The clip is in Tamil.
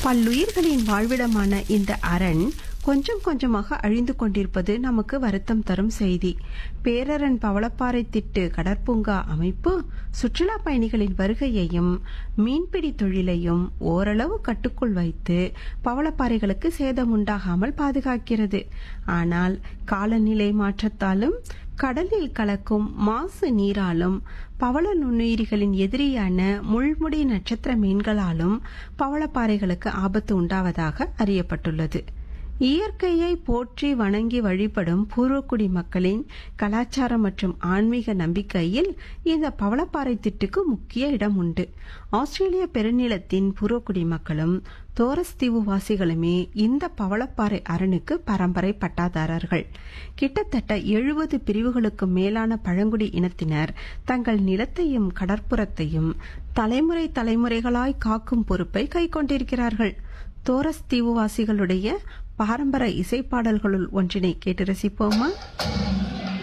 பல்லுயிர்களின் வாழ்விடமான இந்த அரண் கொஞ்சம் கொஞ்சமாக அழிந்து கொண்டிருப்பது நமக்கு வருத்தம் தரும் செய்தி பேரரண் பவளப்பாறை திட்டு கடற்பூங்கா அமைப்பு சுற்றுலா பயணிகளின் வருகையையும் மீன்பிடி தொழிலையும் ஓரளவு கட்டுக்குள் வைத்து பவளப்பாறைகளுக்கு சேதம் உண்டாகாமல் பாதுகாக்கிறது ஆனால் காலநிலை மாற்றத்தாலும் கடலில் கலக்கும் மாசு நீராலும் பவள நுண்ணுயிரிகளின் எதிரியான முள்முடி நட்சத்திர மீன்களாலும் பவளப்பாறைகளுக்கு ஆபத்து உண்டாவதாக அறியப்பட்டுள்ளது இயற்கையை போற்றி வணங்கி வழிபடும் பூர்வக்குடி மக்களின் கலாச்சாரம் மற்றும் ஆன்மீக நம்பிக்கையில் இந்த பவளப்பாறை திட்டுக்கு முக்கிய இடம் உண்டு ஆஸ்திரேலிய பெருநிலத்தின் பூர்வக்குடி மக்களும் தோரஸ் தீவு வாசிகளுமே இந்த பவளப்பாறை அரணுக்கு பரம்பரை பட்டாதாரர்கள் கிட்டத்தட்ட எழுபது பிரிவுகளுக்கு மேலான பழங்குடி இனத்தினர் தங்கள் நிலத்தையும் கடற்புறத்தையும் தலைமுறை தலைமுறைகளாய் காக்கும் பொறுப்பை கைக்கொண்டிருக்கிறார்கள் தோரஸ் தீவுவாசிகளுடைய பாரம்பரிய இசைப்பாடல்களுள் ஒன்றினை கேட்டு ரசிப்போமா